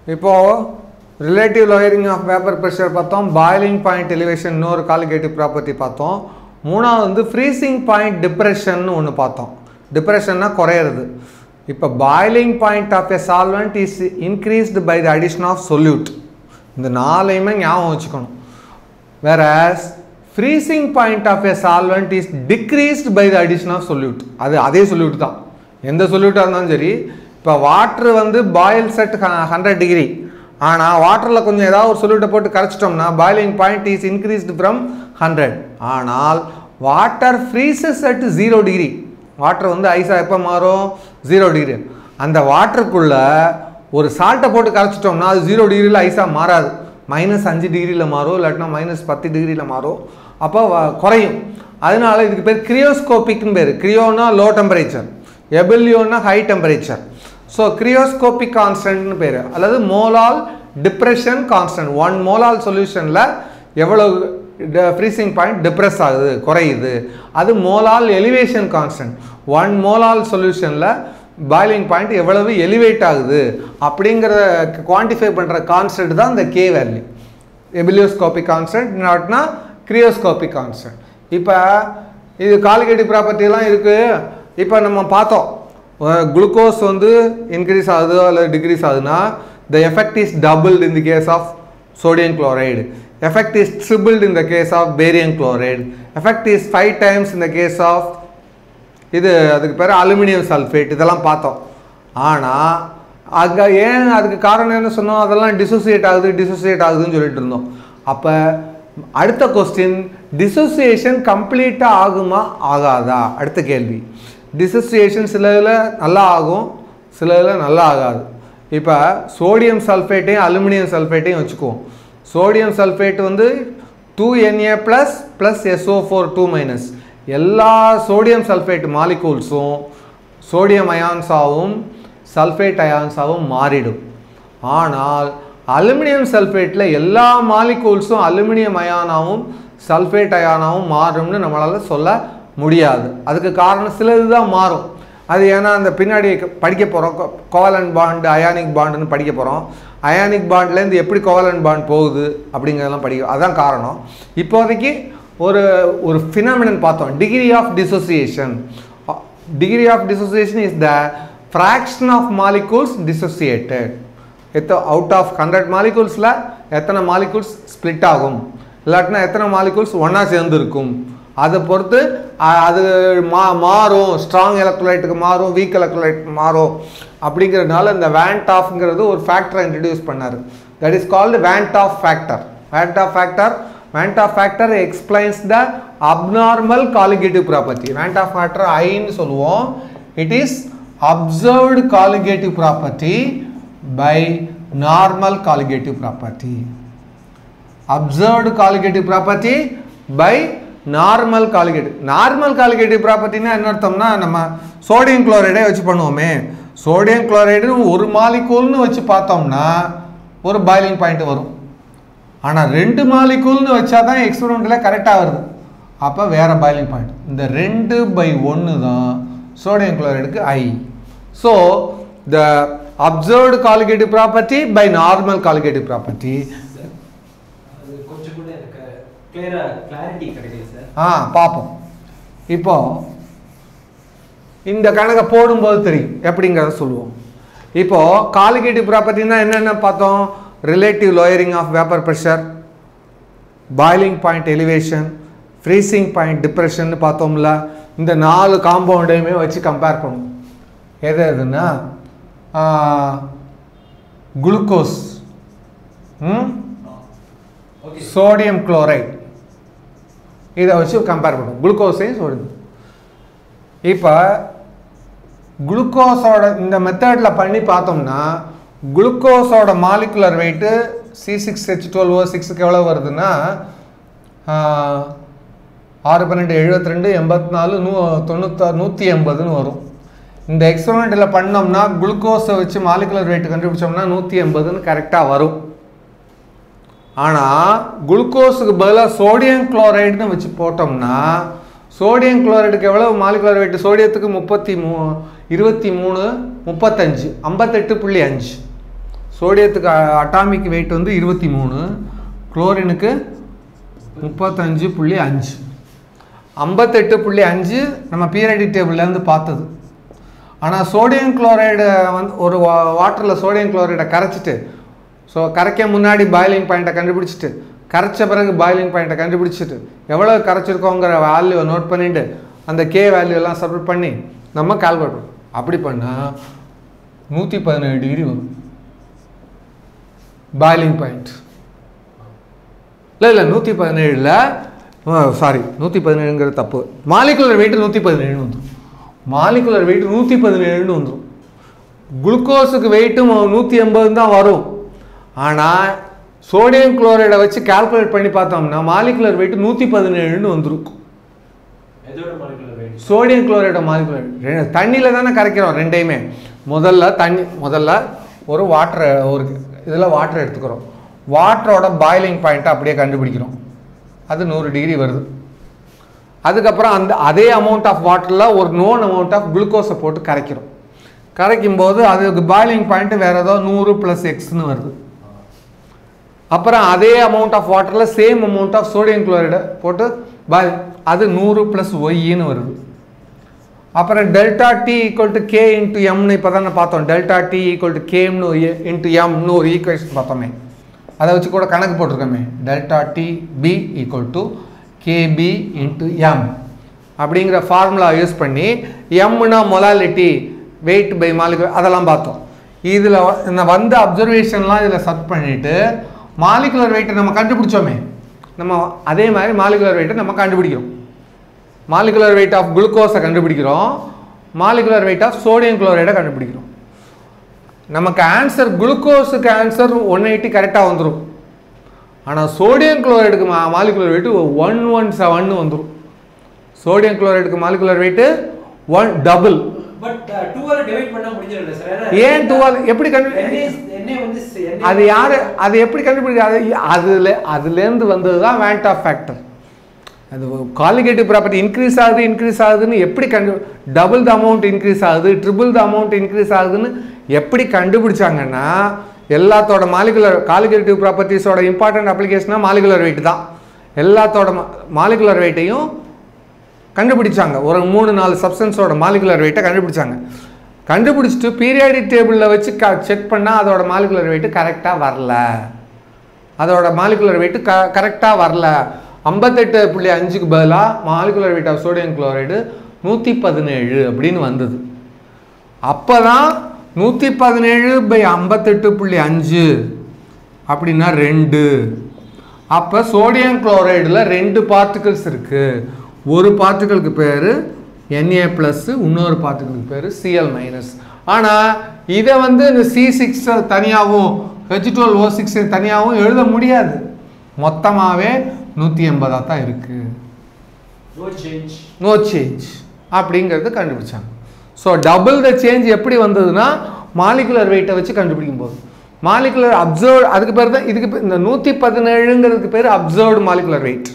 இப்போது relative lowering of vapour pressure பார்த்தோம் boiling point elevation இன்னொரு காலிகேட்டிவ் ப்ராப்பர்ட்டி பார்த்தோம் மூணாவது வந்து ஃப்ரீசிங் பாயிண்ட் டிப்ரெஷன் ஒன்று பார்த்தோம் டிப்ரெஷன்னா குறையிறது இப்போ boiling point of a solvent is increased by the addition of solute இந்த நாளையுமே ஞாபகம் வச்சுக்கணும் வேற freezing point of a solvent is decreased by the addition of solute அது அதே சொல்யூட் தான் எந்த சொல்யூட்டாக இருந்தாலும் சரி இப்போ வாட்ரு வந்து பாயில் செட் ஹண்ட்ரட் டிகிரி ஆனால் வாட்டரில் கொஞ்சம் ஏதாவது ஒரு சொல்யூட்டை போட்டு கரைச்சிட்டோம்னா boiling point is increased from hundred ஆனால் water freezes at zero degree water வந்து ஐஸாக எப்போ மாறும் ஜீரோ டிகிரி அந்த வாட்டருக்குள்ளே ஒரு சால்ட்டை போட்டு கரைச்சிட்டோம்னா அது ஜீரோ டிகிரியில் ஐஸாக மாறாது மைனஸ் அஞ்சு டிகிரியில் மாறும் இல்லாட்டினா மைனஸ் பத்து டிகிரியில் மாறும் அப்போ வ- குறையும் அதனால இதுக்கு பேர் கிரியோஸ்கோபிக்னு பேர் கிரியோனா லோ டெம்பரேச்சர் எபிலியோனா ஹை டெம்பரேச்சர் ஸோ கிரியோஸ்கோபிக் கான்ஸ்டன்ட்னு பேர் அல்லது molal depression constant one molal சொல்யூஷனில் எவ்வளவு ஃப்ரீசிங் பாயிண்ட் டிப்ரெஸ் ஆகுது குறையுது அது molal elevation constant one molal சொல்யூஷனில் பாய்லிங் பாயிண்ட் எவ்வளவு எலிவேட் ஆகுது அப்படிங்கிறத குவான்டிஃபை பண்ணுற கான்ஸ்டன்ட் தான் இந்த கே வேல்யூ எபிலியோஸ்கோபிக் கான்ஸ்டன்ட் நாட்னா கிரியோஸ்கோபிக் கான்ஸ்டன்ட் இப்போ இது காலிகேட்டிவ் ப்ராப்பர்ட்டிலாம் இருக்குது இப்போ நம்ம பார்த்தோம் குளுக்கோஸ் வந்து இன்க்ரீஸ் ஆகுது அல்லது டிக்ரீஸ் ஆகுதுன்னா the effect is doubled in the case of sodium chloride effect is tripled in the case of barium chloride effect is five times in the case of இது அதுக்கு பேர் அலுமினியம் சல்ஃபேட் இதெல்லாம் பார்த்தோம் ஆனால் அங்கே ஏன் அதுக்கு காரணம் என்ன சொன்னோம் அதெல்லாம் டிசோசியேட் ஆகுது டிசோசியேட் ஆகுதுன்னு சொல்லிட்டு இருந்தோம் அப்போ அடுத்த கொஸ்டின் டிசோசியேஷன் கம்ப்ளீட்டாக ஆகுமா ஆகாதா அடுத்த கேள்வி டிசோசியேஷன் சில இதில் நல்லா ஆகும் சில இதில் நல்லா ஆகாது இப்போ சோடியம் சல்ஃபேட்டையும் அலுமினியம் சல்ஃபேட்டையும் வச்சுக்குவோம் சோடியம் சல்ஃபேட் வந்து two N A plus plus S O four two minus எல்லா சோடியம் சல்ஃபேட் மாலிகூல்ஸும் சோடியம் அயான்ஸாகவும் சல்ஃபேட் அயான்ஸாகவும் மாறிடும் ஆனால் அலுமினியம் சல்ஃபேட்டில் எல்லா மாலிகூல்ஸும் அலுமினியம் அயானாவும் சல்ஃபேட் அயானாவும் மாறும்னு நம்மளால் சொல்ல முடியாது அதுக்கு காரணம் சிலது தான் மாறும் அது ஏன்னா அந்த பின்னாடி க- படிக்க போகிறோம் கோவலன் பாண்ட் அயானிக் பாண்டுன்னு படிக்க போகிறோம் அயானிக் பாண்ட்லேருந்து எப்படி கோவலன் பாண்ட் போகுது அப்படிங்கிறதெல்லாம் படிக்க அதான் காரணம் இப்போதைக்கு ஒரு ஒரு ஃபினாமினன் பார்த்தோம் degree of dissociation degree of dissociation is the fraction of molecules dissociated எத்த அவுட் ஆஃப் ஹண்ட்ரட் மாலிகூல்ஸில் எத்தனை மாலிகூல்ஸ் ஸ்ப்ளிட் ஆகும் இல்லாட்டினா எத்தனை மாலிகூல்ஸ் ஒன்றா சேர்ந்துருக்கும் அதை பொறுத்து அ- அது மா மாறும் ஸ்ட்ராங் எலக்ட்ரோலைட்டுக்கு மாறும் வீக் எலக்ட்ரோலைட் மாறும் அப்படிங்கிறதுனால இந்த வேண்ட் ஆஃப்ங்கிறது ஒரு ஃபேக்டரை இன்ட்ரடியூஸ் பண்ணார் that is called van't Hoff factor van't Hoff factor van't Hoff factor explains the abnormal colligative property van't Hoff factor ஐன்னு சொல்லுவோம் it is observed colligative property by normal colligative property observed colligative property by normal colligative normal colligative ப்ராப்பர்ட்டினா என்ன அர்த்தம்னா நம்ம sodium குளோரைடே வச்சு பண்ணுவோமே sodium chloride ஒரு மாலிகூல்னு வச்சு பார்த்தோம்னா ஒரு பாயிலிங் பாயிண்ட் வரும் ஆனால் ரெண்டு மாலிகூல்னு வச்சா தான் எக்ஸ்பெரிமெண்ட்டில் கரெக்டாக வருது அப்போ வேறு பாயிலிங் பாயிண்ட் இந்த ரெண்டு பை ஒன்று தான் சோடியம் குளோரைடுக்கு I so the observed colligative property by normal colligative property அது கொஞ்சம் கூட எனக்கு கிளியரா கிளாரிட்டி கிடைக்கல சார் ஆ பார்ப்போம் இப்போ இந்த கணக்கை போடும்போது தெரியும் எப்படிங்கிறத சொல்லுவோம் இப்போ காலிகேட்டிவ் ப்ராப்பர்ட்டினா என்னென்ன பார்த்தோம் relative lowering of vapour pressure boiling point elevation freezing point depression பார்த்தோம்ல இந்த நாலு காம்பவுண்டையுமே வச்சு கம்பேர் பண்ணுவோம் எது எதுன்னா குளுக்கோஸ் ம் ஓகே சோடியம் குளோரைட் இதை வச்சு கம்பேர் பண்ணுவோம் குளுக்கோஸையும் சோடியம் இப்போ குளுக்கோஸோட இந்த மெத்தடில் பண்ணி பார்த்தோம்னா குளுக்கோஸோட molecular weight C six H twelve O சிக்ஸுக்கு எவ்வளோ வருதுன்னா ஆஹ், ஆறு பன்னெண்டு எழுபத்தி ரெண்டு எண்பத்தி நாலு நூ தொண்ணூத்தாறு நூற்றி எண்பதுன்னு வரும் இந்த எக்ஸ்பெரிமெண்ட்டில் பண்ணோம்னா குளுக்கோஸை வச்சு மாலிகுலர் வெயிட் கண்டுபிடிச்சோம்னா நூற்றி எண்பதுன்னு கரெக்டாக வரும் ஆனால் குளுக்கோஸுக்கு பதிலாக சோடியம் குளோரைடுன்னு வச்சு போட்டோம்னா சோடியம் குளோரைடுக்கு எவ்வளோ மாலிகுலர் வெயிட் சோடியத்துக்கு முப்பத்தி மூ இருபத்தி மூணு முப்பத்தஞ்சு ஐம்பத்தெட்டு புள்ளி அஞ்சு சோடியத்துக்கு அட்டாமிக் வெயிட் வந்து இருபத்தி மூணு குளோரினுக்கு முப்பத்தஞ்சு புள்ளி அஞ்சு ஐம்பத்தெட்டு புள்ளி அஞ்சு நம்ம பீரியடிக் டேபிள்லேருந்து பார்த்தது ஆனால் சோடியம் குளோரைடு வந்து ஒரு வாட்டரில் சோடியம் குளோரைடை கரைச்சிட்டு ஸோ கரைக்க முன்னாடி பாயிலிங் பாயிண்ட்டை கண்டுபிடிச்சிட்டு கரைச்ச பிறகு பாயிலிங் பாயிண்ட்டை கண்டுபிடிச்சிட்டு எவ்வளோ கரைச்சிருக்கோங்கிற வேல்யூவை நோட் பண்ணிட்டு அந்த கே வேல்யூ எல்லாம் சப்மிட் பண்ணி நம்ம கால்குலேட் பண்ணுவோம் அப்படி பண்ணால் நூற்றி பதினேழு டிகிரி வரும் பாயிலிங் பாயிண்ட் இல்லை இல்லை நூற்றி பதினேழில் சாரி நூற்றி பதினேழுங்கிறது தப்பு மாலிகுலர் வெயிட் நூற்றி பதினேழுன்னு வந்துடும் மாலிகுலர் வெயிட் நூற்றி பதினேழுன்னு வந்துடும் குளுக்கோஸுக்கு வெயிட்டும் நூற்றி எண்பது தான் வரும் ஆனால் சோடியம் குளோரைடை வச்சு கால்குலேட் பண்ணி பார்த்தோம்னா மாலிகுலர் வெயிட் நூற்றி பதினேழுன்னு வந்துடும் எதோட மாலிகுலர் வெயிட் சோடியம் குளோரைடை மாலிகுலர் தண்ணியில் தானே கரைக்கிறோம் ரெண்டையுமே முதல்ல தண்ணி முதல்ல ஒரு வாட்டரை ஒரு இதில் வாட்டர் எடுத்துக்கிறோம் வாட்டரோட பாயிலிங் பாயிண்ட்டை அப்படியே கண்டுபிடிக்கிறோம் அது நூறு டிகிரி வருது அதுக்கப்புறம் அந்த அதே அமௌண்ட் ஆஃப் வாட்டரில் ஒரு நோன் அமௌண்ட் ஆஃப் குளுக்கோஸை போட்டு கரைக்கிறோம் கரைக்கும் போது அதுக்கு பாயிலிங் பாயிண்ட்டு வேறு ஏதோ நூறு ப்ளஸ் எக்ஸ்னு வருது அப்புறம் அதே அமௌண்ட் ஆஃப் வாட்டரில் சேம் அமௌண்ட் ஆஃப் சோடியம் குளோரைடை போட்டு பாய் அது நூறு ப்ளஸ் ஒய்ன்னு வருது அப்புறம் delta T equal to K into எம்னு இப்போ தானே பார்த்தோம் டெல்டா டி ஈக்குவல் டு கேம்னு இன்ட்டு எம்னு ஒரு ஈக்குவேஷன் பார்த்தோமே அதை வச்சு கூட கணக்கு போட்டிருக்கோமே delta T B equal to K B into M அப்படிங்கிற ஃபார்முலா யூஸ் பண்ணி எம்னா மொலாலிட்டி வெயிட் பை மாலிகுலர் அதெல்லாம் பார்த்தோம் இதில் இந்த வந்த அப்சர்வேஷன்லாம் இதில் சப் பண்ணிவிட்டு மாலிகுலர் வெயிட்டை நம்ம கண்டுபிடிச்சோமே நம்ம அதே மாதிரி மாலிகுலர் வெயிட்டை நம்ம கண்டுபிடிக்கிறோம் மாலிகுலர் வெயிட் ஆஃப் குளுக்கோஸை கண்டுபிடிக்கிறோம் மாலிகுலர் வெயிட் ஆஃப் சோடியம் குளோரைடை கண்டுபிடிக்கிறோம் நமக்கு ஆன்சர் குளுக்கோஸுக்கு ஆன்சர் ஒன் எயிட்டி கரெக்டாக வந்துடும் ஆனால் சோடியம் குளோரைடுக்கு மா மாலிகுலர் வெயிட்டு ஒன் ஒன் செவன்னு வந்துடும் சோடியம் குளோரைடுக்கு molecular weight one double but டூவால டிவைட் பண்ண முடிஞ்சிடல சார் ஏன் டூவால் எப்படி கண்டு எண்ணெய் வந்து சி- எண்ணெய் அது யார் அது எப்படி கண்டுபிடிக்க அது அதில் அதுலேருந்து வந்தது தான் வேண்ட் ஆஃப் ஃபேக்டர் அது காலிகேட்டிவ் ப்ராப்பர்ட்டி இன்க்ரீஸ் ஆகுது இன்க்ரீஸ் ஆகுதுன்னு எப்படி கண்டு டபுள் த அமௌண்ட் இன்க்ரீஸ் ஆகுது ட்ரிபிள் த அமௌண்ட் இன்க்ரீஸ் ஆகுதுன்னு எப்படி கண்டுபிடிச்சாங்கன்னா எல்லாத்தோட மாலிகுலர் காலிகேட்டிவ் ப்ராப்பர்ட்டிஸோட இம்பார்ட்டன்ட் அப்ளிகேஷனாக மாலிகுலர் வெயிட் தான் எல்லாத்தோட மாலிகுலர் வெயிட்டையும் கண்டுபிடிச்சாங்க ஒரு மூணு நாலு சப்ஸ்டன்ஸோட மாலிகுலர் வெயிட்டை கண்டுபிடிச்சாங்க கண்டுபிடிச்சிட்டு பீரியாடிக் டேபிளில் வச்சு க செக் பண்ணால் அதோட மாலிகுலர் வெயிட்டு கரெக்டாக வரல அதோட மாலிகுலர் வெயிட்டு க கரெக்டாக வரல ஐம்பத்தெட்டு புள்ளி அஞ்சுக்கு பதிலாக molecular weight of sodium chloride நூற்றி பதினேழு அப்படின்னு வந்தது அப்போ தான் நூற்றி பதினேழு பை ஐம்பத்தெட்டு புள்ளி அஞ்சு அப்படின்னா ரெண்டு அப்போ சோடியம் குளோரைடில் ரெண்டு பார்ட்டிகிள்ஸ் இருக்குது ஒரு பார்ட்டிகளுக்கு பேர் Na ப்ளஸ்ஸு இன்னொரு பார்ட்டிகளுக்கு பேர் சிஎல் மைனஸ் ஆனால் இதை வந்து இந்த சி சிக்ஸ் தனியாகவும் ஹெச் டுவெல் ஓ சிக்ஸ் தனியாகவும் எழுத முடியாது மொத்தமாகவே நூற்றி எண்பதாக தான் இருக்குது நோ சேஞ்ச் நோ சேஞ்ச் அப்படிங்கிறது கண்டுபிடிச்சாங்க ஸோ டபுள் த சேஞ்ச் எப்படி வந்ததுன்னா மாலிகுலர் வெயிட்டை வச்சு கண்டுபிடிக்கும் போது மாலிகுலர் அப்சர்வ் அதுக்கு பேர் தான் இதுக்கு பேர் இந்த நூற்றி பதினேழுங்கிறதுக்கு பேர் அப்சர்வ்டு மாலிகுலர் வெயிட்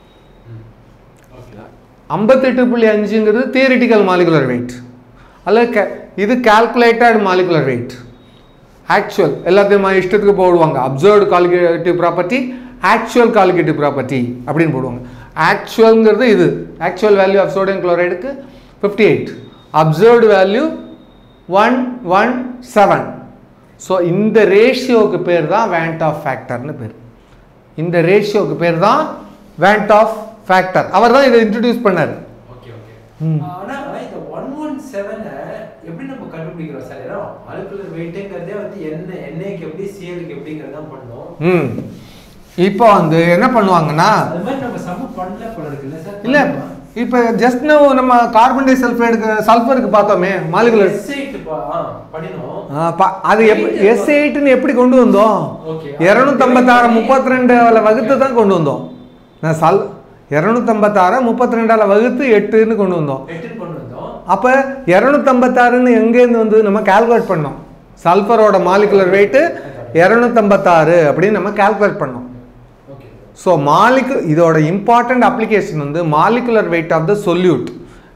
ஓகே ஐம்பத்தெட்டு புள்ளி அஞ்சுங்கிறது தியரிட்டிக்கல் மாலிகுலர் வெயிட் அல்ல க இது கால்குலேட்டட் மாலிகுலர் வெயிட் ஆக்சுவல் எல்லாத்தையும் இஷ்டத்துக்கு போடுவாங்க observed calculative property actual calculative property அப்படின்னு போடுவாங்க ஆக்சுவல்ங்கிறது இது ஆக்சுவல் வேல்யூ ஆஃப் சோடியம் குளோரைடுக்கு fifty eight observed value one one seven so இந்த ரேஷியோவுக்கு பேர் தான் வேண்ட் ஆஃப் ஃபேக்டர்னு பேர் இந்த ரேஷியோவுக்கு பேர் தான் வேண்ட் ஆஃப் ஃபேக்டர் அவர் தான் இதை இன்ட்ரடியூஸ் பண்ணார் ஓகே ஓகே ம். ஆனா இந்த ஒன் ஒன் செவனை எப்படி நம்ம கண்டுபிடிக்கிறோம் சார் ஏன்னா மாலிகுலர் வெயிட்டுங்கிறதே வந்து என்ன எண்ணெய்க்கு எப்படி சிஎலுக்கு எப்படிங்கிறது தான் பண்ணோம் ம் இப்போ வந்து என்ன பண்ணுவாங்கன்னா அது மாதிரி நம்ம சம பண்ணல போல இருக்குல்ல சார் இல்லை இப்போ ஜஸ்ட் நம்ம கார்பன் டை சல்ஃபைடுக்கு சல்ஃபருக்கு பார்த்தோமே மாலிகுலர் எஸ்ஐட் பண்ணினோம் அது எப்படி எஸ் எயிட்னு எப்படி கொண்டு வந்தோம் Okay. இரநூத்தம்பத்தாறு முப்பத்தி ரெண்டாவில் வகுத்து தான் கொண்டு வந்தோம் நான் சல் இரநூத்தம்பத்தாறை முப்பத்தி ரெண்டாவில் வகுத்து எட்டுன்னு கொண்டு வந்தோம் எட்டுன்னு கொண்டு வந்தோம் அப்போ இரநூத்தம்பத்தாறுன்னு எங்கேருந்து வந்து நம்ம கால்குலேட் பண்ணோம் சல்ஃபரோட மாலிகுலர் வெயிட்டு இரநூத்தம்பத்தாறு அப்படின்னு நம்ம கால்குலேட் பண்ணோம் ஓகே ஸோ மாலிகு இதோட இம்பார்ட்டண்ட் அப்ளிகேஷன் வந்து molecular weight of the solute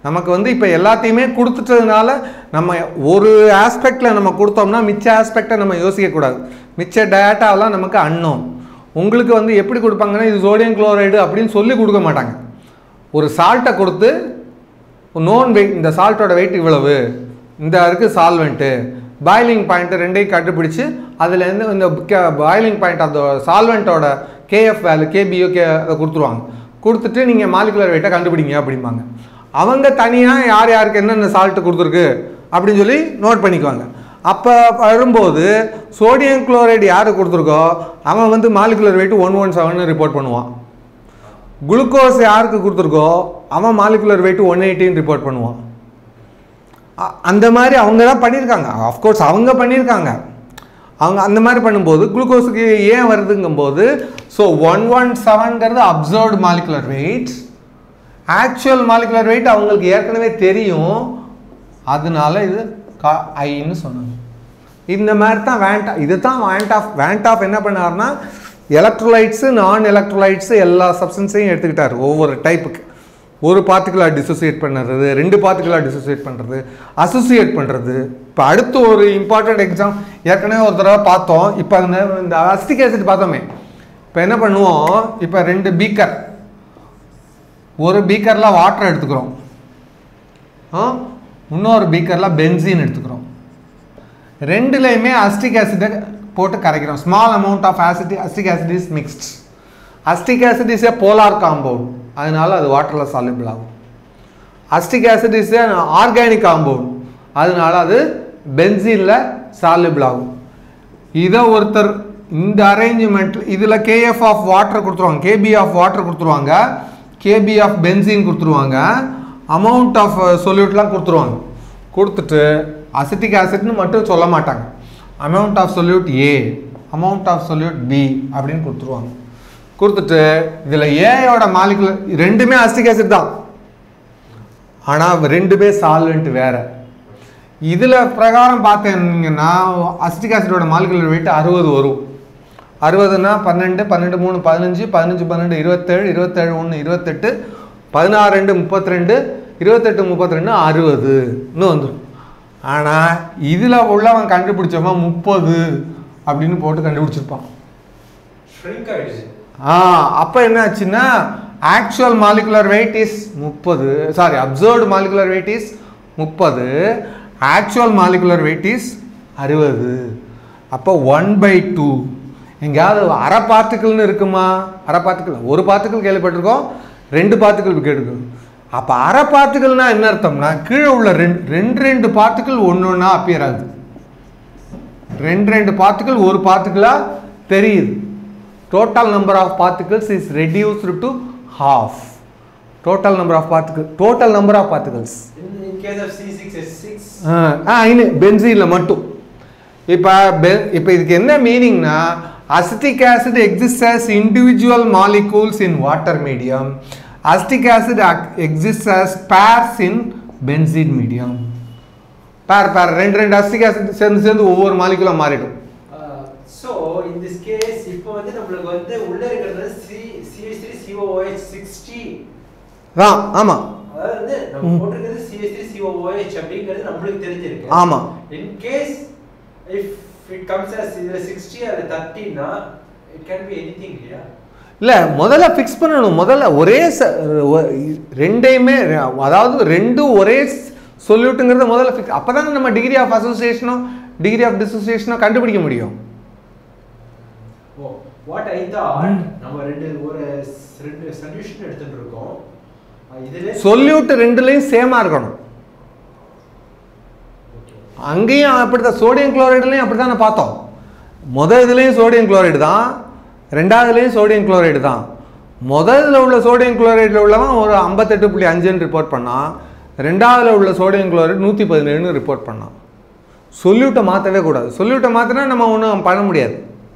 நமக்கு வந்து இப்போ எல்லாத்தையுமே கொடுத்துட்டதுனால நம்ம ஒரு ஆஸ்பெக்டில் நம்ம கொடுத்தோம்னா மிச்ச ஆஸ்பெக்டை நம்ம யோசிக்கக்கூடாது மிச்ச டேட்டாவெலாம் நமக்கு அன்னோன் உங்களுக்கு வந்து எப்படி கொடுப்பாங்கன்னா இது சோடியம் குளோரைடு அப்படின்னு சொல்லி கொடுக்க மாட்டாங்க ஒரு சால்ட்டை கொடுத்து நோன் வெயிட் இந்த சால்ட்டோட வெயிட் இவ்வளவு இந்த இருக்குது சால்வெண்ட்டு பாயிலிங் பாயிண்ட்டு ரெண்டையும் கண்டுபிடிச்சு அதுலேருந்து இந்த பாயிலிங் பாயிண்ட் அந்த சால்வெண்ட்டோட கேஎஃப் வேல்யூ கேபிஓ கே அதை கொடுத்துருவாங்க கொடுத்துட்டு நீங்கள் மாலிகுலர் வெயிட்டை கண்டுபிடிங்க அப்படிம்பாங்க அவங்க தனியாக யார் யாருக்கு என்னென்ன சால்ட்டு கொடுத்துருக்கு அப்படின்னு சொல்லி நோட் பண்ணிக்குவாங்க அப்போ வரும்போது சோடியம் குளோரைடு யாருக்கு கொடுத்துருக்கோ அவன் வந்து molecular weight one one seven report பண்ணுவான் குளுக்கோஸ் யாருக்கு கொடுத்துருக்கோ அவன் மாலிகுலர் வெயிட் ஒன் எயிட்டின்னு ரிப்போர்ட் பண்ணுவான் அ- அந்த மாதிரி அவங்க தான் பண்ணியிருக்காங்க அஃப்கோர்ஸ் அவங்க பண்ணியிருக்காங்க அவங்க அந்த மாதிரி பண்ணும்போது குளுக்கோஸுக்கு ஏன் வருதுங்கும்போது ஸோ ஒன் ஒன் செவன்கிறது observed molecular weight actual molecular weight அவங்களுக்கு ஏற்கனவே தெரியும் அதனால இது கா ஐன்னு சொன்னாங்க இந்த மாதிரி தான் வேண்டா இது தான் வேண்ட் ஆஃப் வேண்ட் ஆஃப் என்ன பண்ணாருன்னா எலக்ட்ரோலைட்ஸு நான் எலக்ட்ரோலைட்ஸு எல்லா சப்ஸ்டன்ஸையும் எடுத்துக்கிட்டார் ஒவ்வொரு டைப்புக்கு ஒரு பார்ட்டிகுலர் டிசோசியேட் பண்ணுறது ரெண்டு பார்ட்டிகுலர் டிசோசியேட் பண்ணுறது அசோசியேட் பண்ணுறது இப்போ அடுத்து ஒரு இம்பார்ட்டண்ட் எக்ஸாம் ஏற்கனவே ஒரு தடவை பார்த்தோம் இப்போ அந்த இந்த அஸ்டிக் ஆசிட் பார்த்தோமே இப்போ என்ன பண்ணுவோம் இப்போ ரெண்டு பீக்கர் ஒரு பீக்கரில் வாட்டர் எடுத்துக்கிறோம் ஆ? இன்னொரு பீக்கரில் பென்சீன் எடுத்துக்கிறோம் ரெண்டுலேயுமே அஸ்டிக் ஆசிட்டை போட்டு கரைக்கிறோம் small amount of acid acetic acid is mixed acetic acid is a polar compound அதனால அது வாட்டரில் சாலிபிள் ஆகும் acetic acid is a organic compound அதனால அது பென்சீனில் சாலிபிள் ஆகும் இதை ஒருத்தர் இந்த அரேஞ்ச்மெண்ட் இதில் கேஎஃப் ஆஃப் வாட்டர் கொடுத்துருவாங்க கேபி ஆஃப் வாட்டர் கொடுத்துருவாங்க கேபி ஆஃப் பென்சீன் கொடுத்துருவாங்க அமௌண்ட் ஆஃப் சொல்யூட்லாம் கொடுத்துருவாங்க கொடுத்துட்டு அசிட்டிக் ஆசிட்னு மட்டும் சொல்ல மாட்டாங்க amount of solute A amount of solute B அப்படின்னு கொடுத்துருவாங்க கொடுத்துட்டு இதில் ஏயோட மாலிகுலர் ரெண்டுமே அசிட்டிக் ஆசிட் தான் ஆனால் ரெண்டுமே சால்வெண்ட் வேற இதில் பிரகாரம் பார்த்தீங்கன்னா அசிட்டிக் ஆசிடோட மாலிகுலர் வெயிட் அறுபது வரும் அறுபதுனா பன்னெண்டு பன்னெண்டு மூணு பதினஞ்சு பதினஞ்சு பன்னெண்டு இருபத்தேழு இருபத்தேழு ஒன்று இருபத்தெட்டு பதினாறு ரெண்டு முப்பத்தி ரெண்டு இருபத்தெட்டு முப்பத்தி ரெண்டு அறுபதுன்னு வந்துடும் ஆனால் இதில் உள்ளவன் கண்டுபிடிச்சவன் முப்பது அப்படின்னு போட்டு கண்டுபிடிச்சிருப்பான் ஷ்ரிங்க் ஆயிடுச்சு ஆ அப்போ என்ன ஆச்சுன்னா ஆக்சுவல் மாலிகுலர் வெயிட் இஸ் முப்பது sorry observed molecular weight is முப்பது ஆக்சுவல் மாலிகுலர் வெயிட் இஸ் அறுபது அப்போ ஒன் பை டூ எங்கேயாவது அரை பார்ட்டிக்கல்னு இருக்குமா அரை பார்ட்டிக்கல் ஒரு பார்ட்டிக்கல் கேள்விப்பட்டிருக்கோம் ரெண்டு பார்ட்டிக்கல் கேட்டுருக்கோம் அப்போ அரை பார்ட்டிக்கல்னா என்ன அர்த்தம்னா கீழே உள்ள ரெண்டு ரெண்டு ரெண்டு பார்ட்டிக்கல் ஒன்று ஒன்றா அப்பியர் ஆகுது ரெண்டு ரெண்டு பார்ட்டிக்கல் ஒரு பார்ட்டிக்கலாக தெரியுது total number of particles is reduced to half total number of particles total number of particles In, in case of C6H6, ஆ இன்னும் பென்சீனில் மட்டும் இப்போ பெ இப்போ இதுக்கு என்ன மீனிங்னா acetic acid exist as individual molecules in water medium acetic acid exist as pairs in benzene medium pair pair ரெண்டு ரெண்டு அசிட்டிக் ஆசிட் சேர்ந்து சேர்ந்து ஒவ்வொரு மாலிகுலாக மாறிடும் uh, so in this case இப்போ வந்து நம்மளுக்கு வந்து உள்ள இருக்கிறது C CH3 COOH 60 தான் ஆமாம் அதாவது வந்து நம்ம போட்டிருக்கிறது CH3 COOH அப்படிங்கிறது நம்மளுக்கு தெரிஞ்சிருக்கு ஆமா. in case if it comes as இதுல 60 அது 30 னா it can be anything இல்லையா இல்லை முதல்ல ஃபிக்ஸ் பண்ணணும் முதல்ல ஒரே ச- ஒ- ரெண்டையுமே அதாவது ரெண்டும் ஒரே சொல்யூட்டுங்கிறத முதல்ல ஃபிக்ஸ் அப்போ தானே நம்ம டிகிரி ஆஃப் அசோசியேஷனோ டிகிரி ஆஃப் டிசோசியேஷனோ கண்டுபிடிக்க முடியும் ஓ வாட் ஐ தாட் நம்ம ரெண்டு ஒரு ஸ்- ரெண்டு சொல்யூஷன் எடுத்துட்டு இருக்கோம் அஹ் இதுல சொல்யூட் ரெண்டுலேயும் சேமாக இருக்கணும் Okay. அங்கேயும் அப்படி தான் சோடியம் குளோரைடுலையும் அப்படி தானே பார்த்தோம் முதல் இதுலேயும் சோடியம் குளோரைடு தான் ரெண்டாவதுலேயும் சோடியம் குளோரைடு தான் முதல்ல உள்ள சோடியம் குளோரைடில் உள்ளவன் ஒரு ஐம்பத்தெட்டு புள்ளி அஞ்சுன்னு ரிப்போர்ட் பண்ணான் ரெண்டாவதுல உள்ள சோடியம் குளோரைடு நூற்றி பதினேழுன்னு ரிப்போர்ட் பண்ணான் சொல்யூட்டை மாற்றவே கூடாது சொல்யூட்டை மாற்றினா நம்ம ஒன்றும் பண்ண முடியாது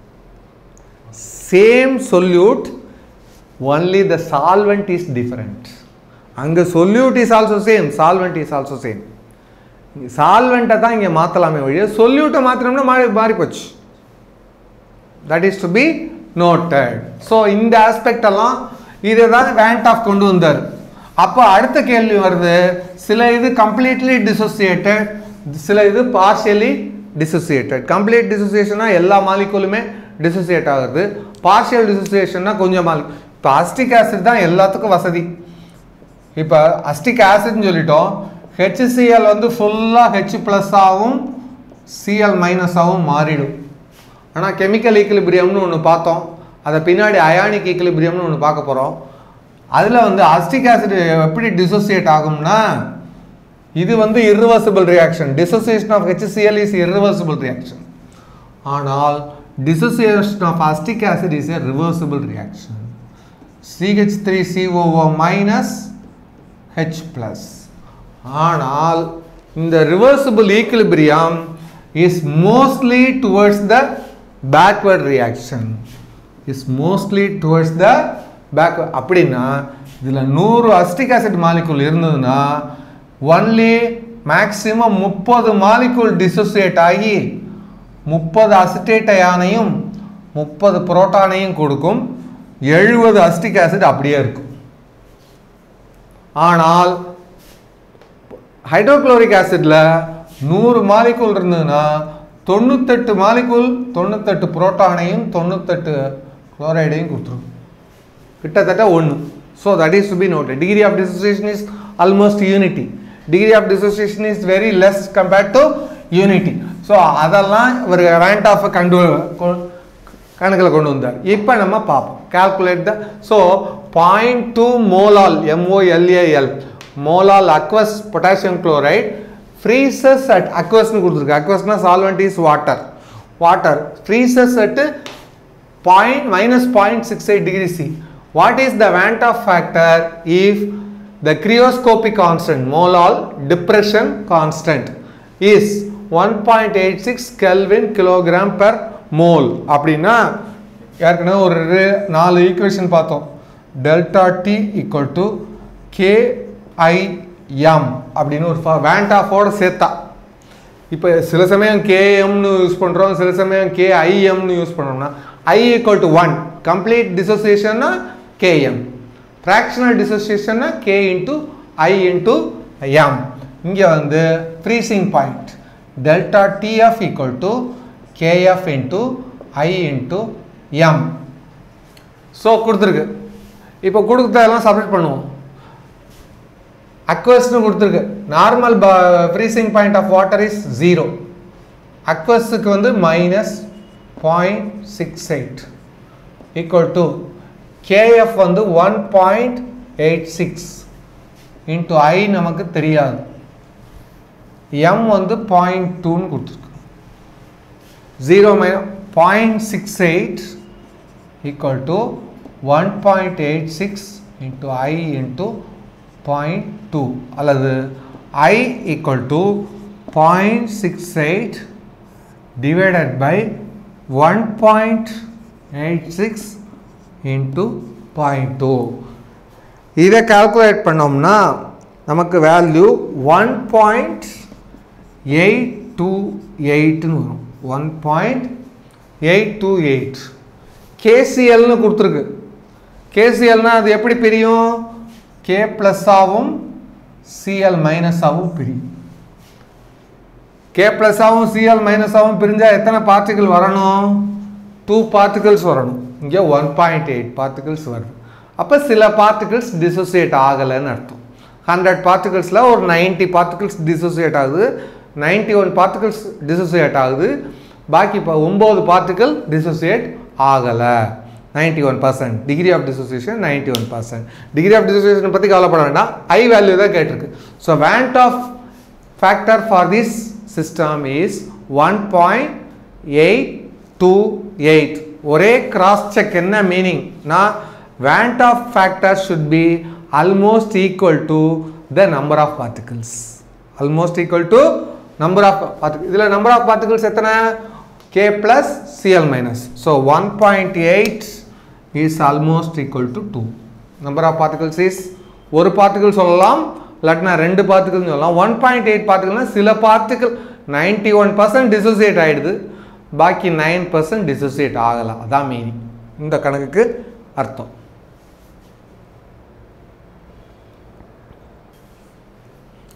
same solute only the solvent is different அங்கே solute is also same solvent is also same சால்வெண்ட்டை தான் இங்கே மாற்றலாமே வழிய சொல்யூட்டை மாற்றினோம்னா மாறி மாறி போச்சு that is to be noted so இந்த ஆஸ்பெக்ட் எல்லாம் இதை தான் வேண்ட் ஆஃப் கொண்டு வந்தார் அப்போ அடுத்த கேள்வி வருது சில இது கம்ப்ளீட்லி டிசோசியேட்டட் சில இது பார்ஷியலி டிசோசியேட்டட் கம்ப்ளீட் டிசோசியேஷனா எல்லா மாலிகுலுமே டிசோசியேட் ஆகுது பார்ஷியல் டிசோசியேஷன்னா கொஞ்சம் மாலி இப்போ அஸ்டிக் ஆசிட் தான் எல்லாத்துக்கும் வசதி இப்போ அஸ்டிக் ஆசிட்னு சொல்லிட்டோம் ஹெச்சிசிஎல் வந்து ஃபுல்லாக ஹெச் ப்ளஸ் ஆகும் சிஎல் மைனஸ் ஆகும் மாறிடும் ஆனால் கெமிக்கல் ஈக்குலிபிரியம்னு ஒன்று பார்த்தோம் அதை பின்னாடி அயானிக் ஈக்குலிபிரியம்னு ஒன்று பார்க்க போகிறோம் அதில் வந்து அஸ்டிக் ஆசிட் எப்படி டிசோசியேட் ஆகும்னா இது வந்து irreversible reaction dissociation of HCl is irreversible reaction ஆனால் dissociation of acetic acid is a reversible reaction CH3COO minus H plus ஆனால் இந்த reversible equilibrium is mostly towards the backward reaction is mostly towards the back அப்படின்னா இதில் நூறு acetic acid molecule இருந்ததுன்னா only maximum முப்பது molecule dissociate ஆகி முப்பது acetate அயானையும் முப்பது புரோட்டானையும் கொடுக்கும் எழுபது அஸ்டிக் ஆசிட் அப்படியே இருக்கும் ஆனால் ஹைட்ரோக்ளோரிக் ஆசிட்ல நூறு மாலிகுல் இருந்ததுன்னா தொண்ணூத்தெட்டு மாலிகுல் தொண்ணூத்தெட்டு புரோட்டானையும் தொண்ணூத்தெட்டு குளோரைடையும் கொடுத்துரும் கிட்டத்தட்ட ஒன்று so that is to be noted degree of dissociation is almost unity degree of dissociation is very less compared to unity so அதெல்லாம் ஒரு வேண்ட் ஆஃப் கண்டு கணக்கில் கொண்டு வந்தார் இப்போ நம்ம பார்ப்போம் calculate the so point two molal M O L A L molal aqueous potassium chloride freezes at அக்வஸ்னு கொடுத்துருக்கு அக்வஸ்னா solvent is water water freezes at point minus 0.68 degree C. What is the Van't-Hoff factor if the cryoscopic constant, molal depression constant is 1.86 Kelvin kilogram per mole அப்படின்னா ஏற்கனவே ஒரு ரெ- நாலு equation பார்த்தோம் delta T equal to K I M அப்படின்னு ஒரு வேண்டாஃபோட சேர்த்தா இப்போ சில சமயம் கேஎம்னு யூஸ் பண்ணுறோம் சில சமயம் கேஐஎம்னு யூஸ் பண்ணோம்னா I equal to one complete டிசோசியேஷன்னா கேஎம் ஃப்ராக்ஷனல் டிசோசியேஷன்னா K into I into M இங்கே வந்து freezing point delta T F equal to K F into I into M so கொடுத்துருக்கு இப்போ கொடுத்ததெல்லாம் சப்மிட் பண்ணுவோம் அக்வஸ்னு கொடுத்துருக்கு normal freezing point of water is zero அக்வஸுக்கு வந்து minus point six eight equal to K F வந்து one point eight six into I நமக்கு தெரியாது எம் வந்து பாயிண்ட் டூன்னு கொடுத்துருக்கு zero my point six eight equal to 1.86 into i into 0.2 அல்லது i equal to 0.68 divided by 1.86 into 0.2 இதை calculate பண்ணோம்னா நமக்கு value one point eight two எயிட்னு வரும் one point eight two eight கேசிஎல்னு கொடுத்துருக்கு கேசிஎல்னா அது எப்படி பிரியும் கே ப்ளஸ்ஸாகவும் சிஎல் மைனஸாகவும் பிரியும் கே ப்ளஸ்ஸாகவும் சிஎல் மைனஸாகவும் பிரிஞ்சால் எத்தனை பார்ட்டிகிள் வரணும் டூ பார்ட்டிகிள்ஸ் வரணும் இங்கே ஒன் பாயிண்ட் எயிட் பார்ட்டிகிள்ஸ் வருது அப்போ சில பார்ட்டிகிள்ஸ் டிசோசியேட் ஆகலைன்னு அர்த்தம் ஹண்ட்ரட் பார்ட்டிகிள்ஸில் ஒரு 90 பார்ட்டிகிள்ஸ் டிசோசியேட் ஆகுது 91 ஒன் பார்ட்டிகிள்ஸ் டிசோசியேட் ஆகுது பாக்கி இப்போ ஒம்பது பார்ட்டிகிள் டிசோசியேட் ஆகலை 91% one percent degree of dissociation ninety one percent degree of dissociation பற்றி கவலைப்பட வேண்டாம் ஐ வேல்யூ தான் கேட்டிருக்கு so van't Hoff factor for this system is 1.828 ஒரே cross check என்ன meaning நான் Van't Hoff factor should be almost equal to the number of particles almost equal to number of particles இதில் number of particles எத்தனை k plus cl minus so 1.8 is almost equal to 2 number of particles is ஒரு particle சொல்லலாம் இல்லாட்டினா ரெண்டு பார்ட்டிகள்னு சொல்லலாம் one point eight பார்ட்டிகள்னா சில particle ninety one percent dissociate ஆகிடுது பாக்கி நைன் பர்சன்ட் டிசோசியேட் ஆகலாம் அதான் மீனிங் இந்த கணக்குக்கு அர்த்தம்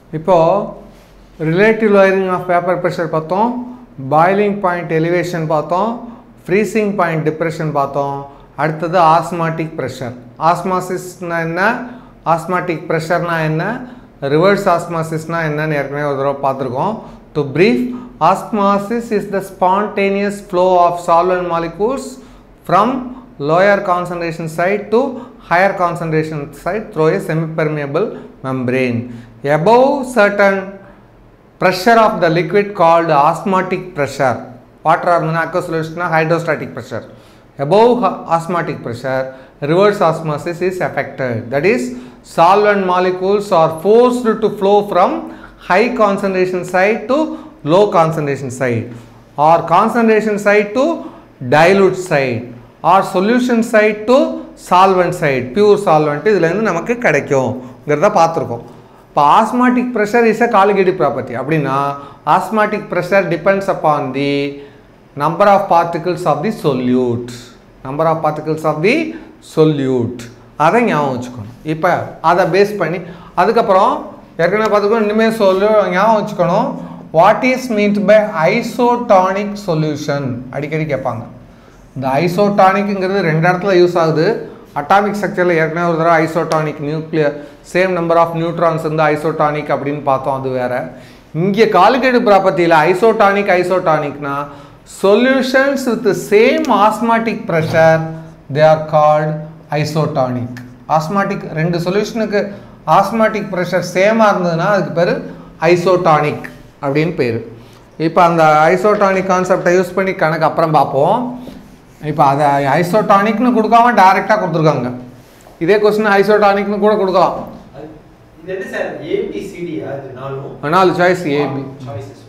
இப்போது relative lowering of vapour pressure பார்த்தோம் பாய்லிங் பாயிண்ட் எலிவேஷன் பார்த்தோம் ஃப்ரீசிங் பாயிண்ட் டிப்ரெஷன் பார்த்தோம் அடுத்தது ஆஸ்மாட்டிக் ப்ரெஷர் ஆஸ்மாசிஸ்னா என்ன ஆஸ்மாட்டிக் ப்ரெஷர்னா என்ன ரிவர்ஸ் ஆஸ்மாசிஸ்னா என்னன்னு ஏற்கனவே ஒரு தடவை பார்த்துருக்கோம் to brief osmosis is the spontaneous flow of solvent molecules from lower concentration site to higher concentration site through a semi-permeable membrane. Above certain pressure of the liquid called osmotic pressure. Water or aqueous solution hydrostatic pressure. Above h- osmotic pressure, reverse osmosis is affected. That is, solvent molecules are forced to flow from high concentration site to low concentration site or concentration site to dilute site or solution side to solvent side pure solvent இதுலேருந்து நமக்கு கிடைக்கும்ங்கிறத பார்த்துருக்கோம் இப்போ osmotic pressure is a colligative property அப்படின்னா osmotic pressure depends upon the number of particles of the solute number of particles of the solute அதை ஞாபகம் வச்சுக்கணும் இப்போ அதை பேஸ் பண்ணி அதுக்கப்புறம் ஏற்கனவே பார்த்துக்கணும் இனிமேல் சொல்லு ஞாபகம் வச்சுக்கணும் what is meant by isotonic solution அடிக்கடி கேட்பாங்க இந்த ஐசோடானிக்ங்கிறது ரெண்டு இடத்துல யூஸ் ஆகுது அட்டாமிக் ஸ்ட்ரக்சரில் ஏற்கனவே ஒரு தடவை isotonic nuclear same number of neutrons வந்து ஐசோடானிக் அப்படின்னு பார்த்தோம் அது வேற இங்கே காலிகேட்டிவ் ப்ராப்பர்ட்டியில் ஐசோடானிக் ஐசோடானிக்னா solutions with same osmotic pressure they are called isotonic osmotic ரெண்டு சொல்யூஷனுக்கு ஆஸ்மாட்டிக் ப்ரெஷர் சேமாக இருந்ததுன்னா அதுக்கு பேர் ஐசோடானிக் அப்படின்னு பேர் இப்போ அந்த ஐசோடானிக் கான்செப்டை யூஸ் பண்ணி கணக்கு அப்புறம் பார்ப்போம் இப்போ அதை ஐசோடானிக்னு கொடுக்காம டைரெக்டாக கொடுத்துருக்காங்க இதே கொஸ்டின் ஐசோடானிக்னு கூட கொடுக்கலாம் அது- இது என்ன சார் ஏபிசிடியா அது நாலும் நாலு choice A B choices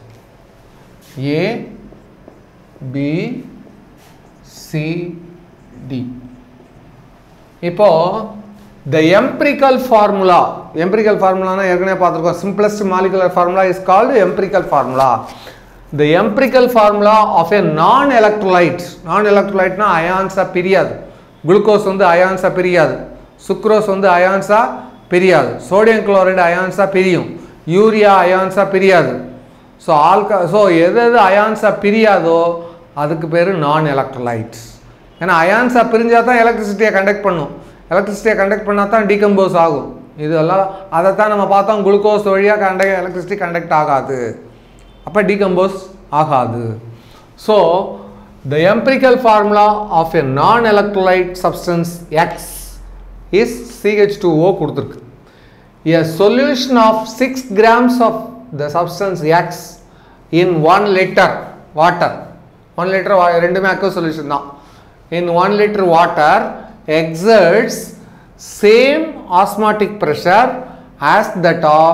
A B C D இப்போ த எம்பிரிக்கல் ஃபார்முலா எம்பிரிக்கல் ஃபார்முலானா ஏற்கனவே பார்த்துருக்கோம் simplest molecular formula is called empirical formula the empirical formula of a non electrolyte நான் எலக்ட்ரோலைட்னா அயான்ஸாக பிரியாது குளுக்கோஸ் வந்து அயான்ஸாக பிரியாது சுக்ரோஸ் வந்து அயான்ஸாக பிரியாது சோடியம் குளோரைடு அயான்ஸாக பிரியும் யூரியா அயான்ஸாக பிரியாது ஸோ ஆல்கா ஸோ எது எது அயான்ஸாக பிரியாதோ அதுக்கு பேர் நான் எலக்ட்ரோலைட்ஸ் ஏன்னா அயான்ஸாக பிரிஞ்சால் தான் எலக்ட்ரிசிட்டியை கண்டக்ட் பண்ணும் எலக்ட்ரிசிட்டியை கண்டக்ட் பண்ணால் தான் டீகம்போஸ் ஆகும் இதெல்லாம் அதை தான் நம்ம பார்த்தோம் குளுக்கோஸ் வழியாக கண்டக்ட் எலக்ட்ரிசிட்டி கண்டக்ட் ஆகாது அப்போ டீகம்போஸ் ஆகாது so the empirical formula of a non electrolyte substance X is C H two O கொடுத்துருக்கு a solution of 6 grams of the substance X in 1 liter water 1 liter wa- ரெண்டுமே அக்கோ solution தான் in 1 liter water exerts same osmotic pressure as that of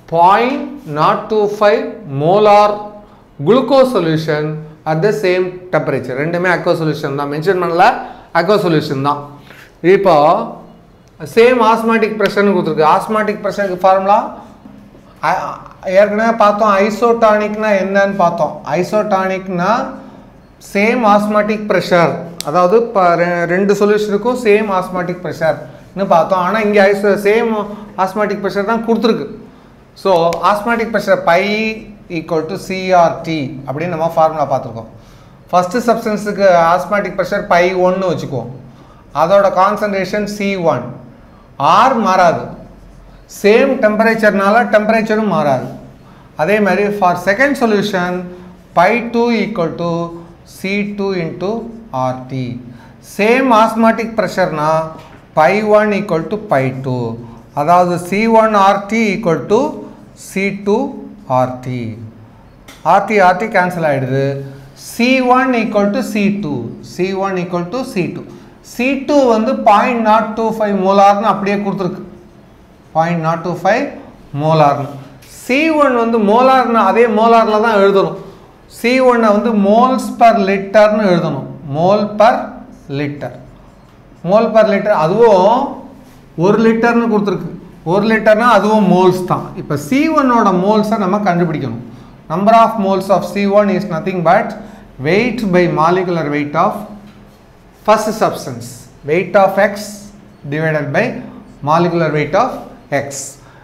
0.025 molar glucose solution at the same temperature ரெண்டுமே அக்கோ solution தான் mention பண்ணல அக்கோ solution தான் இப்போ same osmotic ப்ரெஷர்னு கொடுத்துருக்கு ஆஸ்மாட்டிக் ப்ரெஷருக்கு ஃபார்முலா ஏற்கனவே பார்த்தோம் ஐசோடானிக்னா என்னன்னு பார்த்தோம் ஐசோடானிக்னா சேம் ஆஸ்மாட்டிக் ப்ரெஷர் அதாவது இப்போ ரெண்டு சொல்யூஷனுக்கும் சேம் ஆஸ்மாட்டிக் ப்ரெஷர்னு பார்த்தோம் ஆனால் இங்கே ஐசோ சேம் ஆஸ்மாட்டிக் ப்ரெஷர் தான் கொடுத்துருக்கு so osmotic pressure pi equal to C R T அப்படின்னு நம்ம ஃபார்முலா பார்த்துருக்கோம் ஃபஸ்ட்டு சப்ஸ்டன்ஸுக்கு ஆஸ்மாட்டிக் ப்ரெஷர் பை ஒன்று வச்சுக்குவோம் அதோட கான்சன்ட்ரேஷன் சி ஒன் ஆர் மாறாது சேம் டெம்பரேச்சர்னால டெம்பரேச்சரும் மாறாது அதே மாதிரி for second solution pi two equal to C two into R T same osmotic ப்ரெஷர்னா pi one equal to pi two அதாவது C one R T equal to C two R T R T R T cancel ஆகிடுது C one equal to C two C one equal to C two C two வந்து point naught two five மோலார்னு அப்படியே கொடுத்துருக்கு point naught two five மோலார்னு C one வந்து மோலார்னு அதே மோலாரில் தான் எழுதணும் சி ஒன்னை வந்து மோல்ஸ் பர் லிட்டர்னு எழுதணும் mole per litre mole per litre அதுவும் ஒரு லிட்டர்னு கொடுத்துருக்கு ஒரு லிட்டர்னா அதுவும் மோல்ஸ் தான் இப்போ சி ஒன்னோட மோல்ஸை நம்ம கண்டுபிடிக்கணும் number of moles of C one is nothing but weight by molecular weight of first substance weight of x divided by molecular weight of x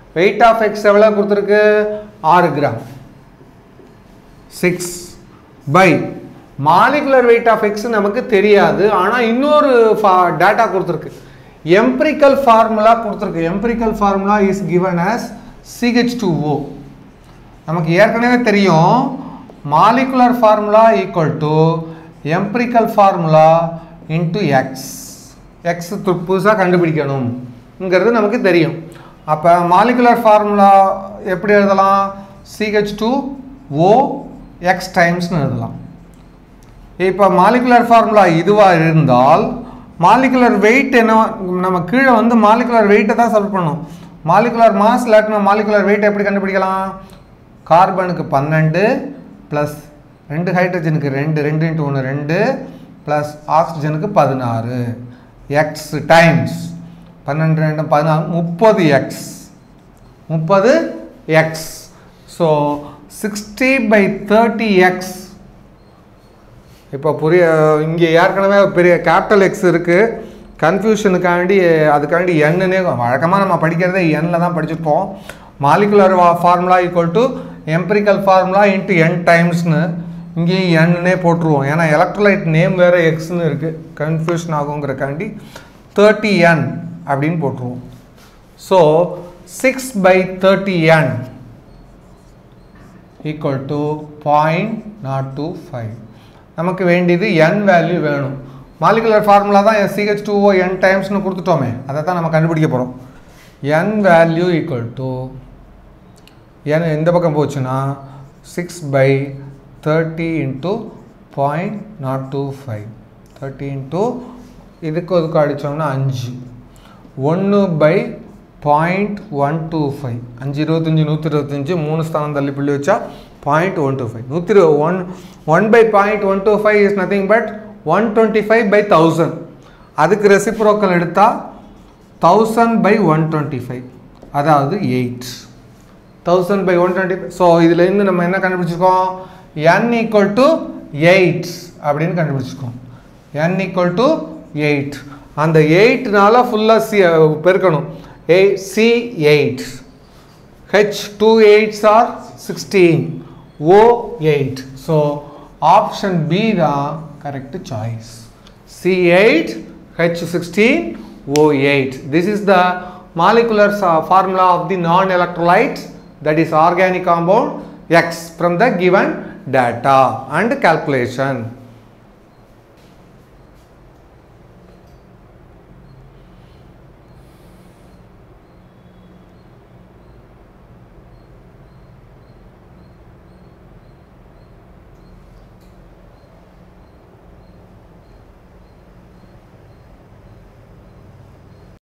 weight of X எவ்வளோ கொடுத்துருக்கு ஆறு gram six by molecular weight of X நமக்கு தெரியாது ஆனால் இன்னொரு data கொடுத்துருக்கு empirical formula கொடுத்துருக்கு empirical formula is given as CH2O நமக்கு ஏற்கனவே தெரியும் molecular formula equal to empirical formula into X X புதுசாக கண்டுபிடிக்கணுங்கிறது நமக்கு தெரியும் அப்போ மாலிகுலர் ஃபார்முலா எப்படி எழுதலாம் சிஹெச் டூ ஓ எக்ஸ் டைம்ஸ்னு எழுதலாம் இப்போ மாலிகுலர் ஃபார்முலா இதுவாக இருந்தால் மாலிகுலர் வெயிட் என்ன நம்ம கீழே வந்து மாலிகுலர் வெயிட்டை தான் சால்வ் பண்ணணும் மாலிகுலர் மாஸ் இல்லாட்டினா மாலிகுலர் வெயிட் எப்படி கண்டுபிடிக்கலாம் கார்பனுக்கு பன்னெண்டு ப்ளஸ் ரெண்டு ஹைட்ரஜனுக்கு ரெண்டு ரெண்டு இன்ட்டு ஒன்று ரெண்டு ப்ளஸ் ஆக்சிஜனுக்கு பதினாறு எக்ஸ் டைம்ஸ் பன்னெண்டு ரெண்டு பதினாறு முப்பது எக்ஸ் முப்பது X so sixty by thirty X இப்போ புரிய இங்கே ஏற்கனவே பெரிய கேபிட்டல் எக்ஸ் இருக்குது கன்ஃபியூஷனுக்காண்டி அதுக்காண்டி எண்ணுனே வழக்கமாக நம்ம படிக்கிறதே எண்ணில் தான் படிச்சிருப்போம் molecular formula equal to empirical formula into n டைம்ஸ்னு இங்கேயும் எண்ணுனே போட்டுருவோம் ஏன்னா எலக்ட்ரோலைட் நேம் வேறு எக்ஸ்னு இருக்குது கன்ஃபியூஷன் ஆகுங்கிறக்காண்டி தேர்ட்டி என் அப்படின்னு போட்டுருவோம் so six by thirty n equal to point naught two five நமக்கு வேண்டியது என் வேல்யூ வேணும் மாலிகுலர் ஃபார்முலா தான் சிஹெச் டூ ஓ என் டைம்ஸ்னு கொடுத்துட்டோமே அதை தான் நம்ம கண்டுபிடிக்க போகிறோம் n value equal to n இந்த பக்கம் போச்சுன்னா six by thirty into point naught two five thirty into இதுக்கு அதுக்கு அடித்தோம்னா அஞ்சு ஒன்று by point one two five அஞ்சு இருபத்தஞ்சி நூற்றி இருபத்தஞ்சி மூணு ஸ்தானம் தள்ளி புள்ளி வச்சா பாயிண்ட் ஒன் டூ ஃபைவ் நூற்றி இரு one one by point one two five is nothing but one twenty five by thousand அதுக்கு ரெசிப்ரோக்கல் எடுத்தால் thousand by one twenty five அதாவது eight thousand by one twenty five so இதுலேருந்து நம்ம என்ன கண்டுபிடிச்சிருக்கோம் என் equal to eight அப்படின்னு கண்டுபிடிச்சிருக்கோம் என் equal to eight அந்த எயிட்னால ஃபுல்லாக சி பெருக்கணும் a C eight H two eights are sixteen O eight so option B தான் correct choice C eight H sixteen O eight this is the molecular sa- formula of the non-electrolyte that is organic compound X from the given data and calculation.